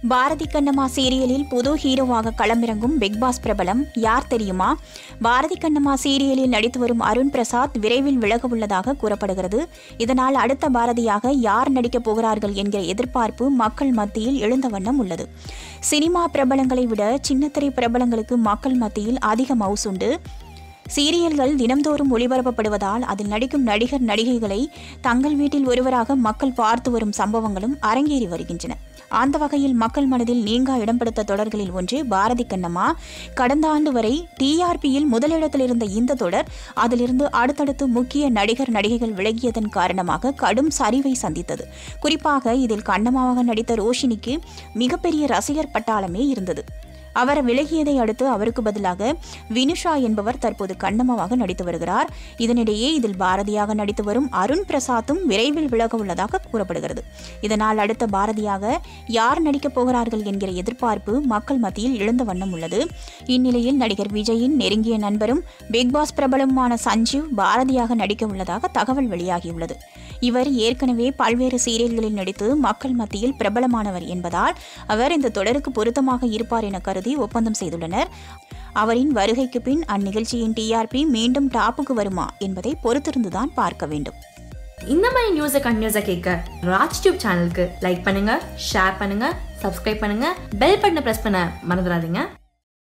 பாரதி கண்ணம்மா சீரியலில் புது ஹீரோவாக களமிறங்கும் பிக் பாஸ் பிரபலம் யார் தெரியுமா பாரதி கண்ணம்மா சீரியலில் நடித்து வரும் அருண் பிரசாத் விரைவில் விலக உள்ளதாக கூறப்படுகிறது இதனால் அடுத்த பாரதியாக யார் நடிக்கப் போகிறார்கள் என்கிற எதிர்பார்ப்பு மக்கள் மத்தியில் எழுந்த வண்ணம் உள்ளது சினிமா பிரபலங்களை விட சின்னத்திரை பிரபலங்களுக்கு மக்கள் மத்தியில் அதிக மவுஸ் உண்டு சீரியல்கள் தினம்தோறும் ஒளிபரப்பப்படுவதால் அதில் நடிக்கும் நடிகர் நடிகைகளை தங்கள் வீட்டில் ஒருவராக மக்கள் பார்த்து வரும் சம்பவங்களும் அரங்கேறி வருகின்றன அந்த வகையில் மக்கள் மனதில் நீங்கா இடம் பிடித்த தொடர்களில் ஒன்று பாரதி கண்ணம்மா கடந்த ஆண்டு வரை டிஆர்பியில் முதலிடத்தில் இருந்த இந்த தொடர் அதிலிருந்து அடுத்தடுத்து முக்கிய நடிகர் நடிகைகள் விலகியதன் காரணமாக கடும் சரிவை சந்தித்தது குறிப்பாக இதில் கண்ணம்மாவாக நடித்த ரோஷினிக்கு மிகப்பெரிய ரசிகர் பட்டாளமே இருந்தது அவர் விலகியதை அடுத்து அவருக்கு பதிலாக வினுஷா என்பவர் தற்போது கண்ணம்மாவாக நடித்து வருகிறார் இதனிடையே இதில் பாரதியாக நடித்து வரும் அருண் பிரசாத்தும் விரைவில் விலக உள்ளதாக கூறப்படுகிறது இதனால் அடுத்த பாரதியாக யார் நடிக்கப் போகிறார்கள் என்கிற எதிர்பார்ப்பு மக்கள் மத்தியில் எழுந்த வண்ணம் உள்ளது இந்நிலையில் நடிகர் விஜயின் நெருங்கிய நண்பரும் பிக் பாஸ் பிரபலமுமான சஞ்சீவ் பாரதியாக நடிக்க உள்ளதாக தகவல் வெளியாகியுள்ளது இவர் ஏற்கனவே பல்வேறு சீரியல்களில் நடித்து மக்கள் மத்தியில் பிரபலமானவர் என்பதால் அவர் இந்த தொடருக்கு பொருத்தமாக இருப்பார் என கருதி ஒப்பந்தம் செய்துள்ளனர் அவரின் வருகைக்கு பின் அந்நிகழ்ச்சியின் டிஆர்பி மீண்டும் டாப்புக்கு வருமா என்பதை பொறுத்திருந்துதான் பார்க்க வேண்டும் இந்த மாதிரி நியூஸை கண்டினியூஸாக கேட்க ராஜ் டியூப் சேனலுக்கு லைக் பண்ணுங்க ஷேர் பண்ணுங்க சப்ஸ்கிரைப் பண்ணுங்க பெல் பட்டனை ப்ரெஸ் பண்ண மறந்துடாதீங்க